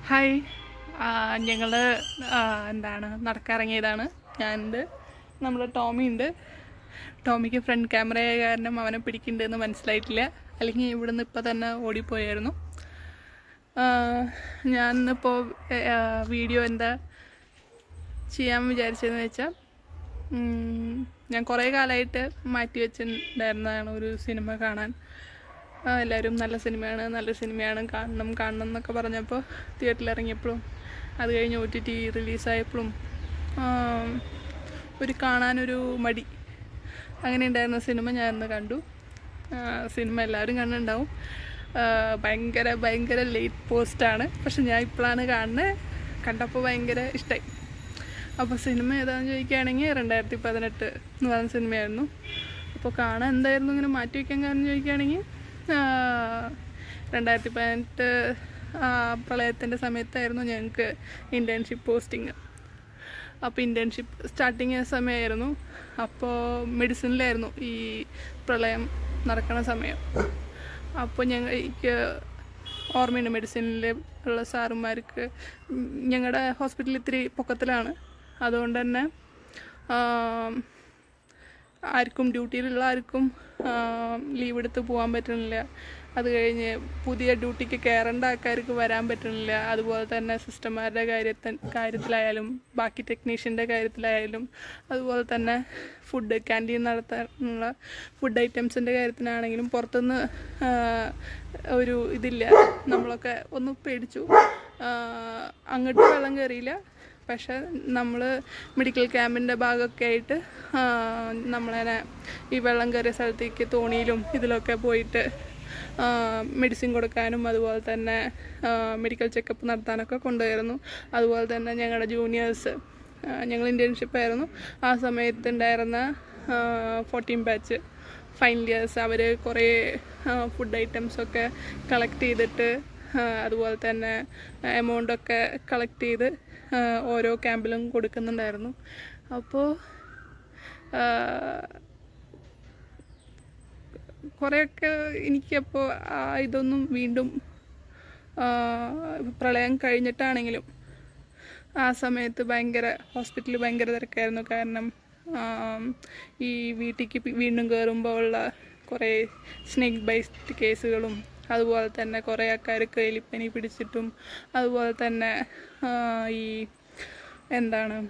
hi ഞങ്ങൾ എന്താണ് നടക്കിറങ്ങിയതാണ് ഞാനുണ്ട് നമ്മുടെ ടോമി ഉണ്ട് ടോമിക്ക് ഫ്രണ്ട് ക്യാമറ ആയ കാരണം അവനെ പിടിക്കുന്നുണ്ടെന്ന് മനസ്സിലായിട്ടില്ല അല്ലെങ്കിൽ ഇവിടുന്ന് ഇപ്പം തന്നെ ഓടിപ്പോയായിരുന്നു ഞാൻ ഇന്നിപ്പോൾ വീഡിയോ എന്താ ചെയ്യാൻ വിചാരിച്ചതെന്ന് വെച്ചാൽ ഉം, ഞാൻ കുറേ കാലമായിട്ട് മാറ്റി വെച്ചിട്ടുണ്ടായിരുന്നതാണ് ഒരു സിനിമ കാണാൻ ആ, എല്ലാവരും നല്ല സിനിമയാണ് നല്ല സിനിമയാണ് കാണണം കാണണം എന്നൊക്കെ പറഞ്ഞപ്പോൾ തിയേറ്ററിൽ ഇറങ്ങിയപ്പോഴും അത് കഴിഞ്ഞ് ഒ ടി ടി റിലീസായപ്പോഴും ഒരു കാണാനൊരു മടി അങ്ങനെ ഉണ്ടായിരുന്ന സിനിമ ഞാൻ ഇന്ന് കണ്ടു ആ, സിനിമ എല്ലാവരും കണ്ടിട്ടുണ്ടാവും ആ, ഭയങ്കര ഭയങ്കര ലേറ്റ് പോസ്റ്റാണ് പക്ഷെ ഞാൻ ഇപ്പോഴാണ് കാണുന്നത് കണ്ടപ്പോൾ ഭയങ്കര ഇഷ്ടമായി അപ്പോൾ സിനിമ ഏതാണെന്ന് ചോദിക്കുകയാണെങ്കിൽ രണ്ടായിരത്തി പതിനെട്ട് എന്ന് പറഞ്ഞ സിനിമയായിരുന്നു അപ്പോൾ കാണാൻ എന്തായിരുന്നു ഇങ്ങനെ മാറ്റി വയ്ക്കാൻ കാരണം ചോദിക്കുകയാണെങ്കിൽ രണ്ടായിരത്തി പതിനെട്ട് പ്രളയത്തിൻ്റെ സമയത്തായിരുന്നു ഞങ്ങൾക്ക് ഇൻറ്റേൺഷിപ്പ് പോസ്റ്റിങ് അപ്പോൾ ഇൻറ്റേൺഷിപ്പ് സ്റ്റാർട്ടിങ് ചെയ്ത സമയമായിരുന്നു അപ്പോൾ മെഡിസിനിലായിരുന്നു ഈ പ്രളയം നടക്കുന്ന സമയം അപ്പോൾ ഞങ്ങൾ എനിക്ക് ഓർമ്മയുണ്ട് മെഡിസിനിൽ ഉള്ള സാറുമാർക്ക് ഞങ്ങളുടെ ഹോസ്പിറ്റൽ ഇത്തിരി പൊക്കത്തിലാണ് അതുകൊണ്ട് തന്നെ ആം, ആർക്കും ഡ്യൂട്ടിയിലുള്ള ആർക്കും ലീവ് എടുത്ത് പോകാൻ പറ്റുന്നില്ല അത് കഴിഞ്ഞ് പുതിയ ഡ്യൂട്ടിക്ക് കയറേണ്ട ആൾക്കാർക്ക് വരാൻ പറ്റുന്നില്ല അതുപോലെ തന്നെ സിസ്റ്റർമാരുടെ കാര്യത്തിൽ കാര്യത്തിലായാലും ബാക്കി ടെക്നീഷ്യൻ്റെ കാര്യത്തിലായാലും അതുപോലെ തന്നെ ഫുഡ് ക്യാൻറ്റീൻ നടത്താനുള്ള ഫുഡ് ഐറ്റംസിൻ്റെ കാര്യത്തിനാണെങ്കിലും പുറത്തുനിന്ന് ആ, ഒരു ഇതില്ല നമ്മളൊക്കെ ഒന്ന് പേടിച്ചു ആ, അങ്ങോട്ട് വെള്ളം കയറിയില്ല പക്ഷെ നമ്മൾ മെഡിക്കൽ ക്യാമ്പിൻ്റെ ഭാഗമൊക്കെ ആയിട്ട് ആ, നമ്മളതിനെ ഈ വെള്ളം കയറിയ സ്ഥലത്തേക്ക് തോണിയിലും ഇതിലൊക്കെ പോയിട്ട് മെഡിസിൻ കൊടുക്കാനും അതുപോലെ തന്നെ മെഡിക്കൽ ചെക്കപ്പ് നടത്താനൊക്കെ കൊണ്ടുപോയിരുന്നു അതുപോലെ തന്നെ ഞങ്ങളുടെ ജൂനിയേഴ്സ് ഞങ്ങൾ ഇൻറ്റേൺഷിപ്പ് ആയിരുന്നു ആ സമയത്ത് ഉണ്ടായിരുന്ന ഫോർട്ടീൻ ബാച്ച് ഫൈനൽ ഇയേഴ്സ് അവർ കുറേ ഫുഡ് ഐറ്റംസൊക്കെ കളക്ട് ചെയ്തിട്ട് ആ, അതുപോലെ തന്നെ എമൗണ്ടൊക്കെ കളക്ട് ചെയ്ത് ആ, ഓരോ ക്യാമ്പിലും കൊടുക്കുന്നുണ്ടായിരുന്നു അപ്പോൾ കുറേയൊക്കെ എനിക്കപ്പോൾ ആ ഇതൊന്നും വീണ്ടും ആ, പ്രളയം കഴിഞ്ഞിട്ടാണെങ്കിലും ആ സമയത്ത് ഭയങ്കര ഹോസ്പിറ്റലിൽ ഭയങ്കര തിരക്കായിരുന്നു കാരണം ആം, ഈ വീട്ടിലേക്ക് പി- വീണ്ടും കയറുമ്പോൾ ഉള്ള കുറേ സ്നേക്ക് ബൈസ്റ്റ് കേസുകളും അതുപോലെ തന്നെ കുറേ ആൾക്കാർക്ക് എലിപ്പനി പിടിച്ചിട്ടും അതുപോലെ തന്നെ ആ, ഈ എന്താണ്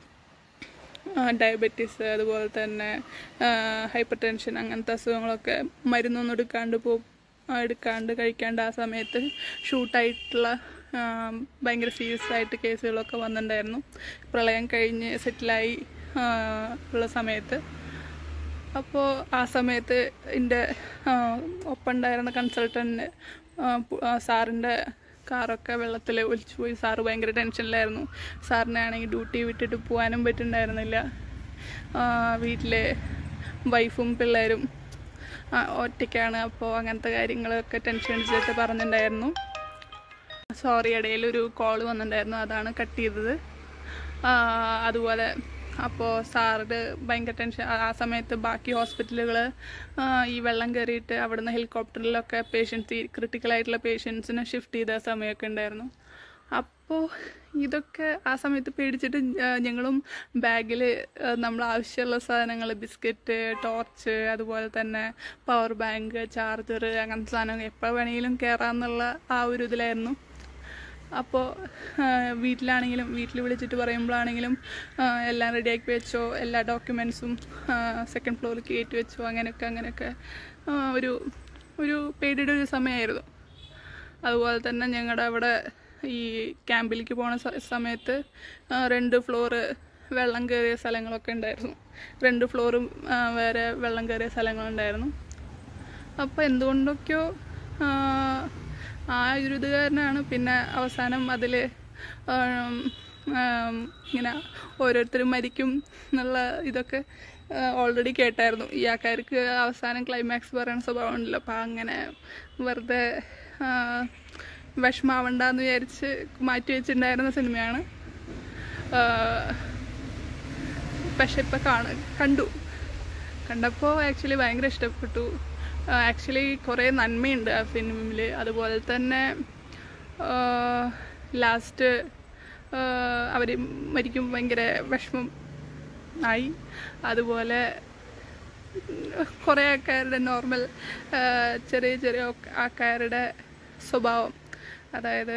ഡയബറ്റീസ് അതുപോലെ തന്നെ ഹൈപ്പർ ടെൻഷൻ അങ്ങനത്തെ അസുഖങ്ങളൊക്കെ മരുന്നൊന്നും എടുക്കാണ്ട് പോ ആ, എടുക്കാണ്ട് കഴിക്കാണ്ട് ആ സമയത്ത് ഷൂട്ടായിട്ടുള്ള ഭയങ്കര സീരിയസ് ആയിട്ട് കേസുകളൊക്കെ വന്നിട്ടുണ്ടായിരുന്നു പ്രളയം കഴിഞ്ഞ് സെറ്റിലായി ആ, ഉള്ള സമയത്ത് അപ്പോൾ ആ സമയത്ത് എൻ്റെ ഒപ്പം ഉണ്ടായിരുന്ന കൺസൾട്ടൻറ്റ് സാറിൻ്റെ കാറൊക്കെ വെള്ളത്തിൽ ഒലിച്ചു പോയി സാറ് ഭയങ്കര ടെൻഷനിലായിരുന്നു സാറിനാണെങ്കിൽ ഡ്യൂട്ടി വിട്ടിട്ട് പോകാനും പറ്റുന്നുണ്ടായിരുന്നില്ല വീട്ടിലെ വൈഫും പിള്ളേരും ആ, ഒറ്റയ്ക്കാണ് അപ്പോൾ അങ്ങനത്തെ കാര്യങ്ങളൊക്കെ ടെൻഷൻ അടിച്ചിട്ട് പറഞ്ഞിട്ടുണ്ടായിരുന്നു സോറി ഇടയിൽ ഒരു കോൾ വന്നിട്ടുണ്ടായിരുന്നു അതാണ് കട്ട് ചെയ്തത് ആ, അതുപോലെ അപ്പോൾ സാറിന് ഭയങ്കര ടെൻഷൻ ആ ആ സമയത്ത് ബാക്കി ഹോസ്പിറ്റലുകൾ ഈ വെള്ളം കയറിയിട്ട് അവിടുന്ന് ഹെലികോപ്റ്ററിലൊക്കെ പേഷ്യൻസ് ക്രിട്ടിക്കലായിട്ടുള്ള പേഷ്യൻസിനെ ഷിഫ്റ്റ് ചെയ്ത സമയമൊക്കെ ഉണ്ടായിരുന്നു അപ്പോൾ ഇതൊക്കെ ആ സമയത്ത് പേടിച്ചിട്ട് ഞ- ഞങ്ങളും ബാഗിൽ നമ്മൾ ആവശ്യമുള്ള സാധനങ്ങൾ ബിസ്ക്കറ്റ് ടോർച്ച് അതുപോലെ തന്നെ പവർ ബാങ്ക് ചാർജർ അങ്ങനത്തെ സാധനങ്ങൾ എപ്പോൾ വേണമെങ്കിലും കയറാമെന്നുള്ള ആ ഒരു ഇതിലായിരുന്നു അപ്പോൾ വീട്ടിലാണെങ്കിലും വീട്ടിൽ വിളിച്ചിട്ട് പറയുമ്പോഴാണെങ്കിലും ആ, എല്ലാം റെഡിയാക്കി വെച്ചോ എല്ലാ ഡോക്യുമെൻസും സെക്കൻഡ് ഫ്ലോറിൽ കയറ്റി വെച്ചോ അങ്ങനെയൊക്കെ അങ്ങനെയൊക്കെ ആ, ഒരു ഒരു പേടിയുടെ ഒരു സമയമായിരുന്നു അതുപോലെ തന്നെ ഞങ്ങളുടെ അവിടെ ഈ ക്യാമ്പിലേക്ക് പോണ സ- സമയത്ത് ആ, രണ്ട് ഫ്ലോറ് വെള്ളം കയറിയ സ്ഥലങ്ങളൊക്കെ ഉണ്ടായിരുന്നു രണ്ട് ഫ്ലോറും ആ, വേറെ വെള്ളം കയറിയ സ്ഥലങ്ങളുണ്ടായിരുന്നു അപ്പോൾ എന്തുകൊണ്ടൊക്കെയോ ആ, ആ ഒരു ഇത് കാരണമാണ് പിന്നെ അവസാനം അതിൽ ഇങ്ങനെ ഓരോരുത്തരും മരിക്കും എന്നുള്ള ഇതൊക്കെ ഓൾറെഡി കേട്ടായിരുന്നു ഈ ആൾക്കാർക്ക് അവസാനം ക്ലൈമാക്സ് പറയുന്ന സ്വഭാവം ഉണ്ടല്ലോ അപ്പം അങ്ങനെ വെറുതെ ആ, വിഷമാവണ്ടെന്ന് വിചാരിച്ച് മാറ്റി വെച്ചിട്ടുണ്ടായിരുന്ന സിനിമയാണ് ആ, പക്ഷെ ഇപ്പം കാണ കണ്ടു കണ്ടപ്പോൾ ആക്ച്വലി ഭയങ്കര ഇഷ്ടപ്പെട്ടു ആക്ച്വലി കുറേ നന്മയുണ്ട് ആ ഫിലിമിൽ അതുപോലെ തന്നെ ആ, ലാസ്റ്റ് അവർ മരിക്കും ഭയങ്കര വിഷമം ആയി അതുപോലെ കുറേ ആൾക്കാരുടെ നോർമൽ ചെറിയ ചെറിയ ഒക്കെ ആൾക്കാരുടെ സ്വഭാവം അതായത്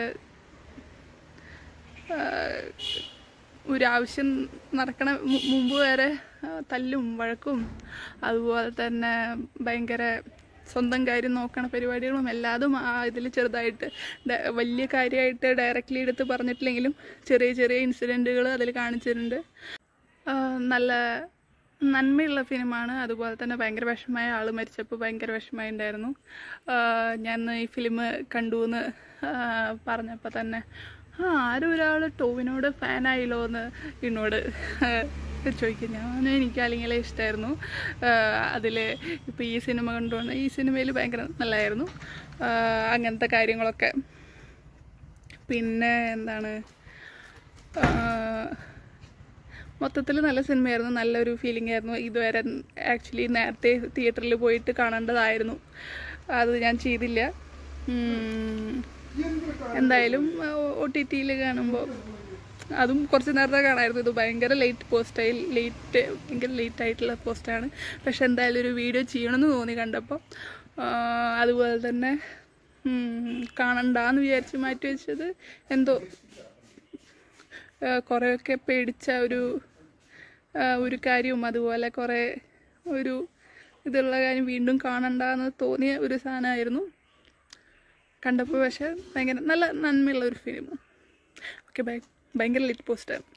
ആഹ് ഒരു ആവശ്യം നടക്കണ മു- മുമ്പ് വരെ ആ, തല്ലും വഴക്കും അതുപോലെ തന്നെ ഭയങ്കര സ്വന്തം കാര്യം നോക്കണ പരിപാടികളും എല്ലാതും ആ ഇതിൽ ചെറുതായിട്ട് ഡ- വലിയ കാര്യമായിട്ട് ഡയറക്റ്റ്ലി എടുത്ത് പറഞ്ഞിട്ടില്ലെങ്കിലും ചെറിയ ചെറിയ ഇൻസിഡൻറ്റുകൾ അതിൽ കാണിച്ചിട്ടുണ്ട് ആ, നല്ല നന്മയുള്ള ഫിലിമാണ് അതുപോലെ തന്നെ ഭയങ്കര വിഷമമായ ആൾ മരിച്ചപ്പോൾ ഭയങ്കര വിഷമമായി ഉണ്ടായിരുന്നു ആ, ഞാൻ ഈ ഫിലിം കണ്ടു എന്ന് പറഞ്ഞപ്പോൾ തന്നെ ആ ആരും ഒരാൾ ടോവിനോട് ഫാനായില്ലോ എന്ന് എന്നോട് ചോദിക്കും ഞാൻ എനിക്ക് അല്ലെങ്കിലേ ഇഷ്ടമായിരുന്നു അതിൽ ഇപ്പോൾ ഈ സിനിമ കണ്ടുകൊണ്ട് ഈ സിനിമയിൽ ഭയങ്കര നല്ലതായിരുന്നു ആ, അങ്ങനത്തെ കാര്യങ്ങളൊക്കെ പിന്നെ എന്താണ് മൊത്തത്തിൽ നല്ല സിനിമയായിരുന്നു നല്ലൊരു ഫീലിംഗ് ആയിരുന്നു ഇതുവരെ ആക്ച്വലി നേരത്തെ തിയേറ്ററിൽ പോയിട്ട് കാണേണ്ടതായിരുന്നു അത് ഞാൻ ചെയ്തില്ല ഉം, എന്തായാലും ഒ ടി ടിയിൽ കാണുമ്പോൾ അതും കുറച്ച് നേരത്തെ കാണാമായിരുന്നു ഇത് ഭയങ്കര ലേറ്റ് പോസ്റ്റായി ലേറ്റ് ഭയങ്കര ലേറ്റ് ആയിട്ടുള്ള പോസ്റ്റാണ് പക്ഷെ എന്തായാലും ഒരു വീഡിയോ ചെയ്യണമെന്ന് തോന്നി കണ്ടപ്പോൾ അതുപോലെ തന്നെ ഉം, കാണണ്ടാന്ന് വിചാരിച്ച് മാറ്റി വെച്ചത് എന്തോ കുറേയൊക്കെ പേടിച്ച ഒരു ആ, ഒരു കാര്യവും അതുപോലെ കുറേ ഒരു ഇതുള്ള കാര്യം വീണ്ടും കാണണ്ടെന്ന് തോന്നിയ ഒരു സാധനമായിരുന്നു കണ്ടപ്പോൾ പക്ഷേ ഭയങ്കര നല്ല നന്മയുള്ള ഒരു ഫിലിം ഓക്കെ ഭയങ്കര ലിറ്റ് പോസ്റ്റാണ്